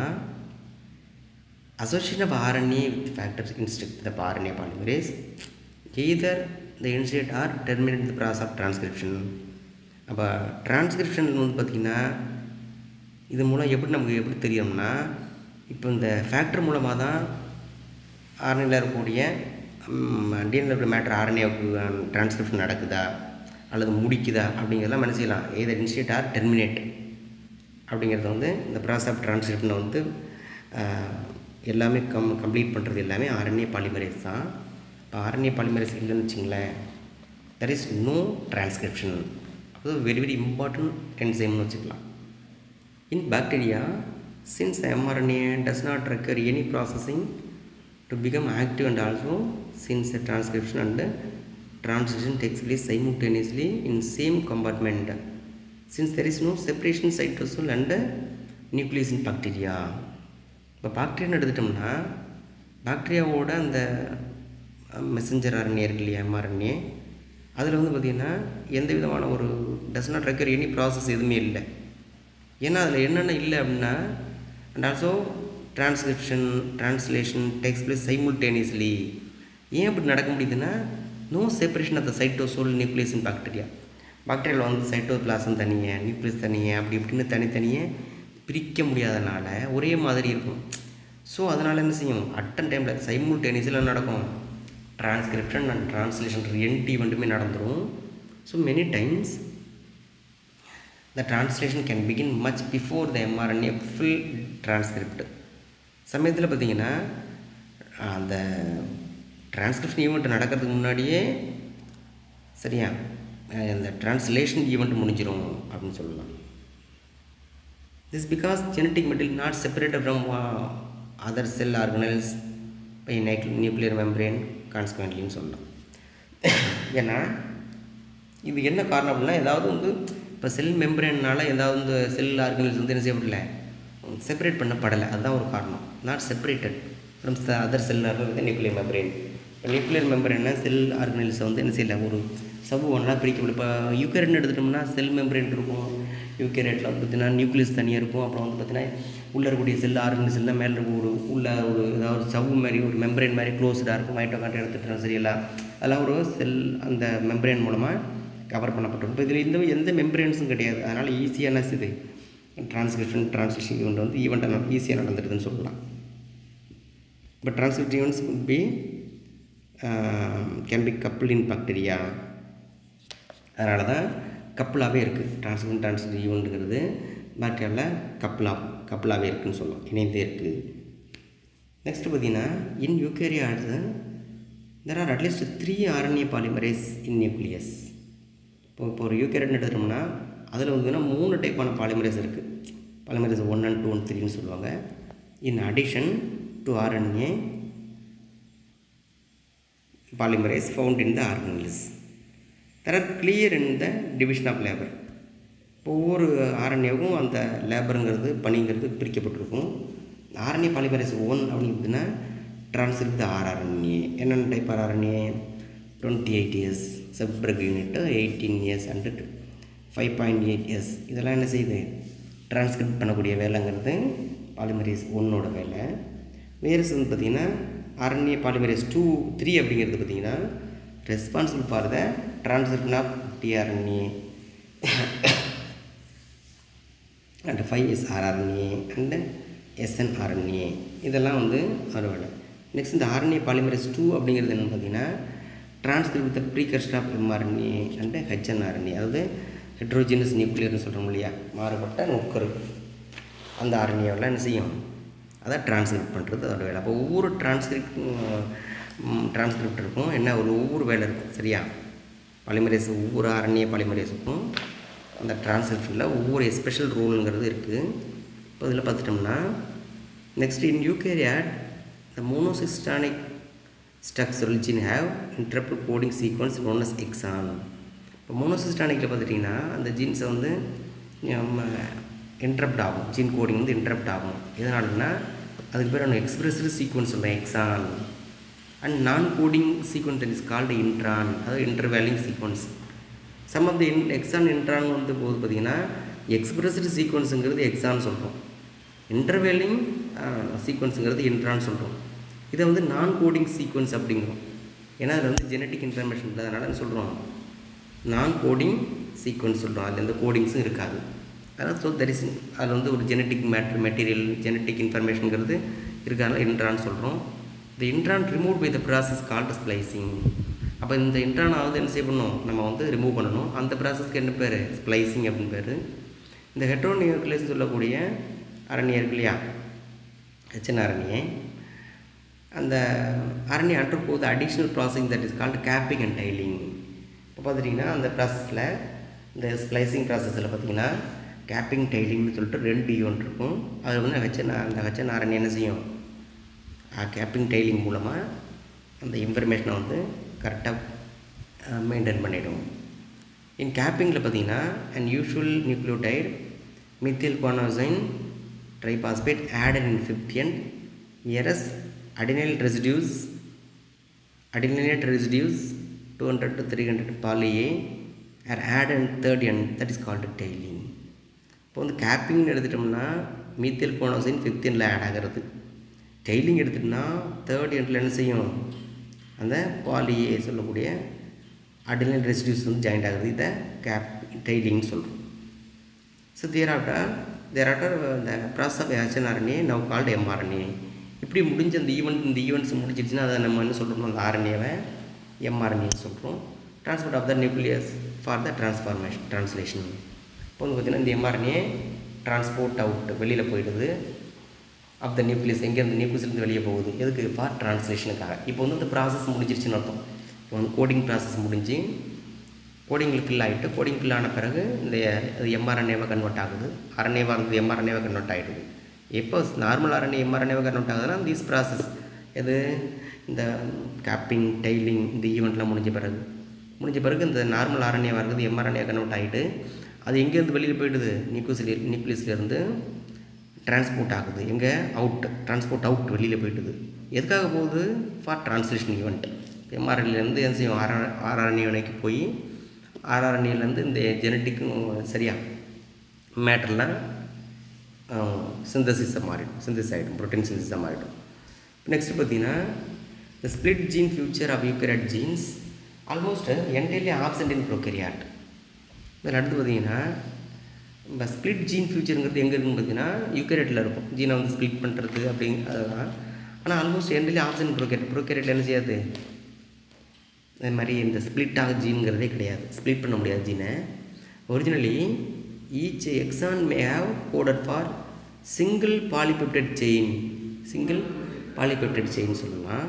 association of RNA with factors instruct the RNA polymerase either the initiate or terminate the process of transcription அப்போ டிரான்ஸ்கிரிப்ஷன் வந்து பார்த்திங்கன்னா இது மூலம் எப்படி நமக்கு எப்படி தெரியும்னா இப்போ இந்த ஃபேக்டர் மூலமாக தான் ஆர்என்ஏல இருக்கக்கூடிய டிஎன்ஏல இருக்கிற மேட்ரு ஆர்என்ஏவுக்கு டிரான்ஸ்கிரிப்ஷன் நடக்குதா அல்லது முடிக்குதா அப்படிங்கிறதெல்லாம் என்ன செய்யலாம் எதர் இனிஷியேட் ஆர் டெர்மினேட் அப்படிங்கிறது வந்து இந்த ப்ராசஸ் ஆஃப் டிரான்ஸ்கிரிப்ஷனை வந்து எல்லாமே கம் கம்ப்ளீட் பண்ணுறது எல்லாமே ஆர்என்ஏ பாலிமரேஸ் தான் இப்போ ஆர்என்ஏ பாலிமரேஸ் இல்லைன்னு வச்சிங்களேன் தெர் இஸ் நோ டிரான்ஸ்கிரிப்ஷன் அது வெரி வெரி இம்பார்ட்டன்ட் என்சைம்னு வச்சுக்கலாம் in bacteria since mRNA does not require any processing to become active and also since transcription and transition takes place simultaneously in same compartment since there is no separation cytosol and nucleus in bacteria இப்போ பாக்டீரியான்னு எடுத்துட்டோம்னா பாக்டீரியாவோட அந்த messenger RNA இருக்கு இல்லையா mRNA அதில் வந்து பார்த்திங்கன்னா எந்த விதமான ஒரு does not require any process எதுவுமே இல்லை ஏன்னா அதில் என்னென்ன இல்லை அப்படின்னா and also transcription translation takes place simultaneously ஏன் இப்படி நடக்க முடியுதுன்னா no separation of the cytosol nucleus in bacteria பாக்டீரியாவில் வந்து சைட்டோபிளாசம் தனியாக நியூக்ளியஸ் தனியாக அப்படி இப்படின்னு தனித்தனியே பிரிக்க முடியாதனால ஒரே மாதிரி இருக்கும் ஸோ அதனால் என்ன செய்யும் அட்டன் டைமில் சைமுல்டேனியஸில் நடக்கும் டிரான்ஸ்கிரிப்ஷன் அண்ட் டிரான்ஸ்லேஷன் ரெண்டு ஈவெண்ட்டுமே நடந்துடும் so many times the translation can begin much before the mRNA full transcript சமயத்தில் பார்த்தீங்கன்னா அந்த டிரான்ஸ்கிரிப்ஷன் ஈவெண்ட் நடக்கிறதுக்கு முன்னாடியே சரியா அஹ் அந்த டிரான்ஸ்லேஷன் ஈவெண்ட் முடிஞ்சிடும் அப்படின்னு சொல்லலாம் this because genetic material not separated from other cell organelles by nuclear membrane கான்ஸ்குவென்ட்லின்னு சொல்லலாம் ஏன்னா இது என்ன காரணம் அப்படின்னா ஏதாவது வந்து இப்போ செல் மெம்பரேன்னால ஏதாவது வந்து செல் ஆர்கனல்ஸ் வந்து என்ன செய்யப்படல செப்பரேட் பண்ணப்படலை அதுதான் ஒரு காரணம் not separated from other cell organelle nuclear membrane இப்போ நியூக்ளியர் மெம்பரேன்னா செல் ஆர்கனல்ஸை வந்து என்ன செய்யல ஒரு சபு ஒன்றா பிரிக்கப்படும் இப்போ யூகரேட்னு எடுத்துட்டோம்னா செல் மெம்பரேன் இருக்கும் யூகரேட்டில் வந்து பார்த்தீங்கன்னா நியூக்ளியஸ் தனியாக இருக்கும் அப்புறம் வந்து பார்த்தீங்கன்னா உள்ளே இருக்கக்கூடிய செல் ஆர்கனல்ஸ் எல்லாம் மேலே இருக்க ஒரு உள்ள ஒரு ஏதாவது ஒரு சவ்வு மாதிரி ஒரு மெம்பரேன் மாதிரி க்ளோஸ்டாக இருக்கும் மைட்டோகாண்ட்ரியா எடுத்துட்டோம் சரியில்லை அதெல்லாம் ஒரு செல் அந்த மெம்பரேன் மூலமாக கவர் பண்ணப்பட்டிருக்கும் இப்போ இதில் இந்த எந்த மெம்பரேன்ஸும் கிடையாது அதனால் ஈஸியான இது டிரான்ஸ்கிரிப்ஷன் டிரான்ஸ்லேஷன் ஈவெண்ட் வந்து ஈவெண்ட்டை ஈஸியாக நடந்துடுதுன்னு சொல்லலாம் இப்போ transcript events be can be couple in bacteria அதனால தான் கப்பிளாகவே இருக்குது டிரான்ஸ்கிரிப்ஷன் டிரான்ஸ்கிரிப்ட் ஈவெண்ட்டுங்கிறது பாக்டீரியாவில் கப்பிளாக கப்பிளாகவே இருக்குதுன்னு சொல்லலாம் இணைந்தே இருக்குது நெக்ஸ்ட் பார்த்தீங்கன்னா in eukarya there are at least three RNA polymerase in nucleus இப்போ இப்போ ஒரு யூகேரட்னு எடுத்துட்டோம்னா அதில் வந்து மூணு டைப்பான பாலிமரேஸ் இருக்குது polymerase one and two and த்ரீன்னு சொல்லுவாங்க in addition to RNA polymerase found in the organelles there are clear in the division of labour இப்போ ஒவ்வொரு ஆர்என்ஏவும் அந்த லேபருங்கிறது பணிங்கிறது பிரிக்கப்பட்டிருக்கும் ஆர்என்ஏ பாலிமரேஸ் ஒன் அப்படிங்கிறதுனா டிரான்ஸ்கிரிப்ட் த ஆர்ஆர்என்ஏ என்னென்ன டைப் rRNA twenty eight years சப்ரக் unit eighteen years and five point eight years இதெல்லாம் என்ன செய்யுது டிரான்ஸ்கிரிப்ட் பண்ணக்கூடிய வேலைங்கிறது பாலிமரேஸ் ஒன்னோட வேலை வேறு வந்து பார்த்திங்கன்னா ஆர்என்ஏ பாலிமரேஸ் டூ த்ரீ அப்படிங்கிறது பார்த்திங்கன்னா responsible for the transcription of tRNA and five S rRNA and snRNA இதெல்லாம் வந்து ஒரு வேலை நெக்ஸ்ட் இந்த ஆர்என்ஏ பாலிமரேஸ் டூ அப்படிங்கிறது என்னென்னு பார்த்தீங்கன்னா transcript the precursor of mRNA and hnRNA அதாவது ஹெட்ரோஜினஸ் நியூக்ளியர்னு சொல்கிறோம் இல்லையா மாறுபட்ட நுக்கரு அந்த ஆர்என்ஏவெல்லாம் என்ன செய்யும் அதான் டிரான்ஸ்கிரிப்ட் பண்ணுறது அதோட வேலை அப்போ ஒவ்வொரு டிரான்ஸ்கிரிப்ட் டிரான்ஸ்கிரிப்ட் இருக்கும் என்ன ஒரு ஒவ்வொரு வேலை இருக்கும் சரியா பாலிமரேஸ் ஒவ்வொரு ஆர்என்ஏ பாலிமரேஸுக்கும் அந்த டிரான்ஸ்கிரிப்ஷனில் ஒவ்வொரு ஸ்பெஷல் ரூலுங்கிறது இருக்குது இப்போ இதில் பார்த்துட்டோம்னா next in eukaryote the monocistronic structural gene have interrupt coding sequence known as exon இப்போ மோனோசிஸ்டானிக்கில் பார்த்துட்டிங்கன்னா அந்த ஜீன்ஸை வந்து நம்ம இன்டரப்ட் ஆகும் ஜீன் கோடிங் வந்து இன்டரப்ட் ஆகும் எதனாலன்னா அதுக்கு பேர் நம்ம எக்ஸ்பிரஸ்டு சீக்வன்ஸ் சொல்கிறேன் exon and non coding sequence is called intron அதாவது intervening sequence some of the in exon intron வந்து போது பார்த்திங்கன்னா எக்ஸ்பிரஸ்டு சீக்வன்ஸுங்கிறது எக்ஸான் சொல்கிறோம் இன்டர்வேலிங் சீக்வன்ஸுங்கிறது இன்ட்ரான் சொல்கிறோம் இதை வந்து நான் கோடிங் சீக்வன்ஸ் அப்படிங்கிறோம் ஏன்னா அதில் வந்து ஜெனட்டிக் இன்ஃபர்மேஷன் இல்லை அதனால் சொல்கிறோம் நான் கோடிங் சீக்வன்ஸ் சொல்கிறோம் அதில் எந்த கோடிங்ஸும் இருக்காது அதாவது ஸோ தட் இஸ் அதில் வந்து ஒரு ஜெனட்டிக் மேட்ரு மெட்டீரியல் ஜெனட்டிக் இன்ஃபர்மேஷனுங்கிறது இருக்காங்க இன்ட்ரான் சொல்கிறோம் இந்த intron remove by the process called splicing அப்போ இந்த இன்ட்ரான் ஆகுது என்ன செய்ய பண்ணணும் நம்ம வந்து ரிமூவ் பண்ணணும் அந்த ப்ராசஸ்க்கு என்ன பேர் ஸ்ப்ளைசிங் அப்படின்னு பேர் இந்த ஹெட்ரோநியூக்ளியஸ் சொல்லக்கூடிய அரணியை இருக்கு இல்லையா ஹெச்என் அரணியை அந்த அரணி அண்டர் போது additional processing that is called capping and tailing இப்போ பார்த்துட்டிங்கன்னா அந்த ப்ராசஸில் இந்த ஸ்ப்ளைசிங் ப்ராசஸில் பார்த்திங்கன்னா கேப்பிங் டைலிங்னு சொல்லிட்டு ரெண்டு ஈவெண்ட் இருக்கும் அது வந்து ஹெச்என் அந்த ஹெச்என் ஆர்என்ஏ என்ன செய்யும் கேப்பிங் டைலிங் மூலமாக அந்த இன்ஃபர்மேஷனை வந்து கரெக்டாக மெயின்டைன் பண்ணிவிடும் இன் கேப்பிங்கில் பார்த்தீங்கன்னா and usual nucleotide methyl guanosine triphosphate added in fifth end எரஸ் adenyl residues adenylate residues two hundred to three hundred பாலியே are add and third end that is called tailing இப்போ வந்து கேப்பிங்னு எடுத்துட்டோம்னா மீத்தியல் குவானோசைன் ஃபிஃப்த் எண்டில் add ஆகிறது டெய்லிங் எடுத்துட்டோம்னா தேர்ட் எண்டில் என்ன செய்யும் அந்த பாலியே சொல்லக்கூடிய அடினல் ரெசிடியூஸ் வந்து ஜாயிண்ட் ஆகுது இதை கேப் டெய்லிங்னு சொல்கிறோம் so there after there after இந்த process of hnRNA now called mRNA இப்படி முடிஞ்ச அந்த ஈவெண்ட் இந்த ஈவெண்ட்ஸ் முடிஞ்சிருச்சுன்னா அதை நம்ம என்ன சொல்கிறோம் அந்த ஆர்என்ஏவை எம்ஆர்என்ஏன்னு சொல்கிறோம் transport of the nucleus for the transformation translation இப்போ வந்து பார்த்திங்கன்னா இந்த எம்ஆர்என்ஏ ட்ரான்ஸ்போர்ட் அவுட் வெளியில் போயிடுது ஆஃப் த நியூக்ளியஸ் எங்கேருந்து நியூக்ளியஸ்லேருந்து வெளியே போகுது எதுக்கு ஃபார் ட்ரான்ஸ்லேஷனுக்காக இப்போ வந்து இந்த ப்ராசஸ் முடிஞ்சிருச்சுன்னு அர்த்தம் இப்போ வந்து கோடிங் ப்ராசஸ் முடிஞ்சு கோடிங்கில் ஃபில் ஆகிட்டு கோடிங் ஃபில் ஆன பிறகு இந்த அது எம்ஆர்என்ஏவை கன்வெர்ட் ஆகுது அரண்யவாக இருந்தது எம்ஆர்என்ஏவை கன்வெர்ட் ஆகிடுது எப்போ நார்மல் அரண்ய எம்ஆர்என்ஏவை கன்வெர்ட் ஆகுதுன்னா தீஸ் ப்ராசஸ் எது இந்த கேப்பிங் டெய்லிங் இந்த ஈவெண்ட்லாம் முடிஞ்ச பிறகு முடிஞ்ச பிறகு இந்த நார்மல் அரண்யவாக இருக்குது எம்ஆர்என்ஏ கன்வெர்ட் ஆகிட்டு அது எங்கேருந்து வெளியில் போயிடுது நியூக்ளியஸ்ல நியூக்ளியஸ்லேருந்து டிரான்ஸ்போர்ட் ஆகுது எங்கே அவுட் டிரான்ஸ்போர்ட் அவுட் வெளியில் போயிட்டுது எதுக்காக போகுது ஃபார் ட்ரான்ஸ்லேஷன் ஈவெண்ட் எம்ஆர்என்லேருந்து என்ன செய்யும் ஆர் ஆர்ஆர்என்ஏக்கு போய் ஆர்ஆர்என்ஏலேருந்து இந்த ஜெனட்டிக்கும் சரியா மேட்டர்லாம் சிந்தசிஸாக மாறிடும் சிந்தசிஸ் ஆகிடும் ப்ரோட்டீன் சிந்தசிஸாக மாறிடும் நெக்ஸ்ட் பார்த்தீங்கன்னா இந்த split gene feature of eukaryote genes almost entirely absent in prokaryote இதில் அடுத்து பார்த்தீங்கன்னா இப்போ ஸ்ப்ளிட் ஜீன் ஃபியூச்சருங்கிறது எங்கே இருக்குன்னு பார்த்தீங்கன்னா யூக்கரேட்டில் இருக்கும் ஜீனை வந்து ஸ்ப்ளிட் பண்ணுறது அப்படிங்க அதெல்லாம் ஆனால் ஆல்மோஸ்ட் என்டையர்லி ஆப்சென்ட் ப்ரோக்கேட் ப்ரோக்கேரேட்டில் என்ன செய்யாது இந்த மாதிரி இந்த ஸ்ப்ளிட் ஆக ஜீனுங்கிறதே கிடையாது ஸ்ப்ளிட் பண்ண முடியாது ஜீனை originally each exon may have coded for single polypeptide chain single polypeptide chain சொல்லலாம்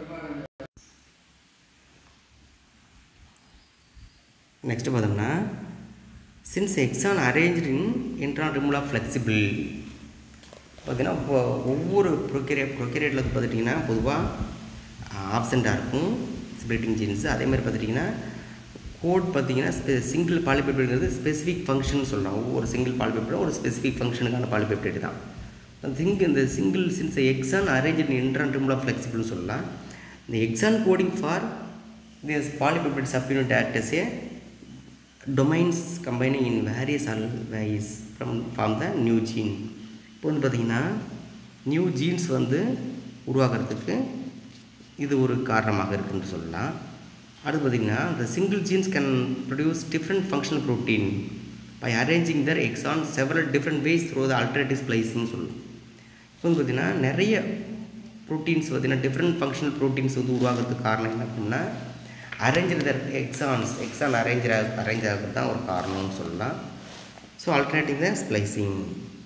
நெக்ஸ்ட் பார்த்தோம்னா since exon arrange in intron removal of flexible பார்த்தீங்கன்னா இப்போ ஒவ்வொரு ப்ரொக்கேரியா ப்ரொக்கேரியட்டில் பார்த்துட்டிங்கன்னா பொதுவாக ஆப்சண்ட்டாக இருக்கும் ஸ்பிளிட்டிங் ஜீன்ஸ் அதே மாதிரி பார்த்துட்டிங்கன்னா கோட் பார்த்தீங்கன்னா ஸ்பெ சிங்கிள் பாலிபெப்டைடுங்கிறது ஸ்பெசிஃபிக் ஃபங்க்ஷன் சொல்லலாம் ஒவ்வொரு சிங்கிள் பாலிபெப்டைடும் ஒரு ஸ்பெசிஃபிக் ஃபங்க்ஷனுக்கான பாலிபெப்டைடு தான் அந்த திங்க் இந்த single since exon arrange in intron removal of ஃப்ளெக்சிபிள்னு சொல்லலாம் இந்த exon coding for this polypeptide subunit act as a domains combining in various ways from form the new gene இப்போ வந்து பார்த்திங்கன்னா நியூ ஜீன்ஸ் வந்து உருவாக்குறதுக்கு இது ஒரு காரணமாக இருக்குன்னு சொல்லலாம் அடுத்து பார்த்திங்கன்னா the single genes can produce different functional protein by arranging their exon several different ways through the alternative splicing சொல்லலாம் இப்போ வந்து பார்த்திங்கன்னா நிறைய ப்ரோட்டீன்ஸ் பார்த்திங்கன்னா டிஃப்ரெண்ட் ஃபங்க்ஷனல் ப்ரோட்டீன்ஸ் வந்து உருவாகிறதுக்கு காரணம் என்ன அப்படின்னா arrange exons exon arrange arrange ஆகிறது தான் ஒரு காரணம்னு சொல்லலாம் so alternative the splicing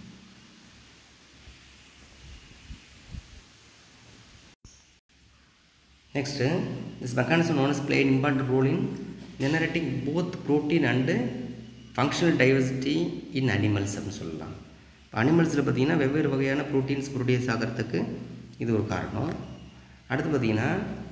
Next, this mechanism known as play an important role in generating both protein and functional diversity in animals அப்படின்னு சொல்லலாம் இப்போ அனிமல்ஸில் பார்த்தீங்கன்னா வெவ்வேறு வகையான ப்ரோட்டீன்ஸ் ப்ரொடியூஸ் ஆகிறதுக்கு இது ஒரு காரணம் அடுத்து பார்த்தீங்கன்னா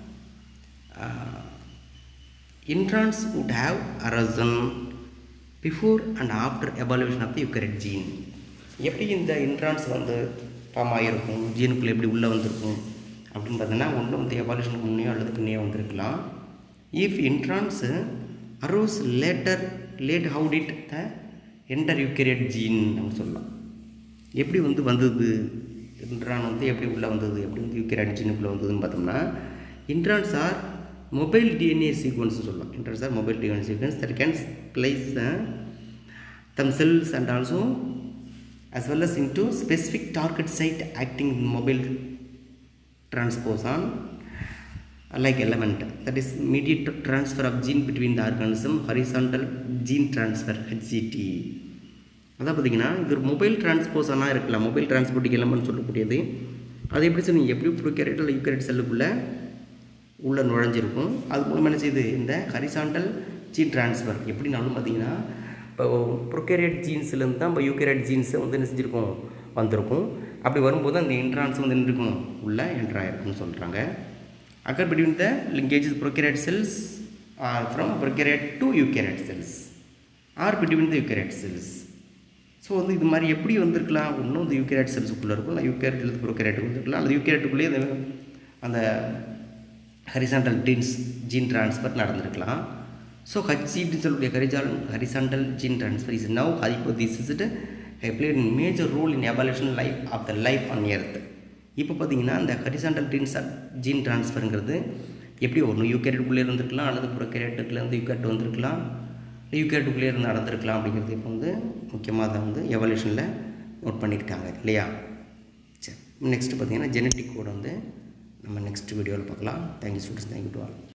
introns would have arisen before and after evolution of the eukaryote gene எப்படி இந்த இன்ட்ரான்ஸ் வந்து ஃபார்ம் ஆகிருக்கும் ஜீனுக்குள்ளே எப்படி உள்ளே வந்திருக்கும் அப்படின்னு பார்த்தீங்கன்னா ஒன்று வந்து எவால்யூஷனுக்கு முன்னே அல்லது பின்னே வந்திருக்கலாம் if introns arose later late how did the enter eukaryote gene அப்படின்னு சொல்லலாம் எப்படி வந்து வந்தது இன்ட்ரான் வந்து எப்படி உள்ளே வந்தது எப்படி வந்து யூக்கரியட் ஜீனுக்குள்ளே வந்ததுன்னு பார்த்தோம்னா introns are mobile DNA sequence சொல்லலாம் introns are mobile DNA sequence that can place them cells and also as well as into specific target site acting mobile transposon uh, like element that is immediate transfer of gene between the organism horizontal gene transfer HGT அதான் பார்த்தீங்கன்னா இது ஒரு mobile டிரான்ஸ்போசனாக இருக்கலாம் mobile transporting element சொல்லக்கூடியது அது எப்படி சொன்னீங்க எப்படி ப்ரொக்கேரேட் இல்லை யூக்கரேட் செல்லுக்குள்ளே உள்ளே நுழைஞ்சிருக்கும் அது மூலமாக என்ன செய்யுது இந்த ஹரிசாண்டல் ஜீன் டிரான்ஸ்ஃபர் எப்படினாலும் பார்த்தீங்கன்னா இப்போ ப்ரொக்கேரியட் ஜீன்ஸ்லேருந்து தான் இப்போ யூக்கேரியட் ஜீன்ஸை வந்து என்ன செஞ்சுருக்கும் வந்திருக்கும் அப்படி வரும்போது அந்த இன்ட்ரான்ஸ் வந்து என்ன இருக்கும் உள்ளே என்ட்ரு ஆகிருக்குன்னு சொல்கிறாங்க occur between the linkages prokaryote cells or from prokaryote to eukaryote cells or between the eukaryote cells so வந்து இது மாதிரி எப்படி வந்திருக்கலாம் இன்னும் இந்த யூக்கேரியட் செல்ஸுக்குள்ளே இருக்கும் இல்லை யூக்கேரியட் ப்ரொக்கேரியட்டுக்கு வந்திருக்கலாம் அல்லது யூக்கேரியட்டுக்குள்ளேயே அந்த அந்த ஹரிசாண்டல் டீன்ஸ் ஜீன் ட்ரான்ஸ்ஃபர் நடந்திருக்கலாம் ஸோ ஹச்சின்னு சொல்லக்கூடிய ஹரிஜால் horizontal gene transfer is now hypothesised high played major role in evolution life of the life on earth இப்போ பார்த்தீங்கன்னா இந்த ஹரிசாண்டல் டீன்ஸ் ஜீன் ட்ரான்ஸ்ஃபருங்கிறது எப்படி ஒன்று யூகேரட்டுக்குள்ளே இருந்திருக்கலாம் அல்லது புறக்கேரட்டுக்குள்ளேருந்து யூகேரட் வந்திருக்கலாம் யூகேரட்டுக்குள்ளே இருந்து நடந்திருக்கலாம் அப்படிங்கிறது இப்போ வந்து முக்கியமாக அதை வந்து எவல்யூஷனில் நோட் பண்ணியிருக்காங்க இல்லையா சரி நெக்ஸ்ட்டு பார்த்தீங்கன்னா ஜெனட்டிக் கோட் வந்து நம்ம நெக்ஸ்ட் வீடியோவில் பார்க்கலாம் thank you students thank you to all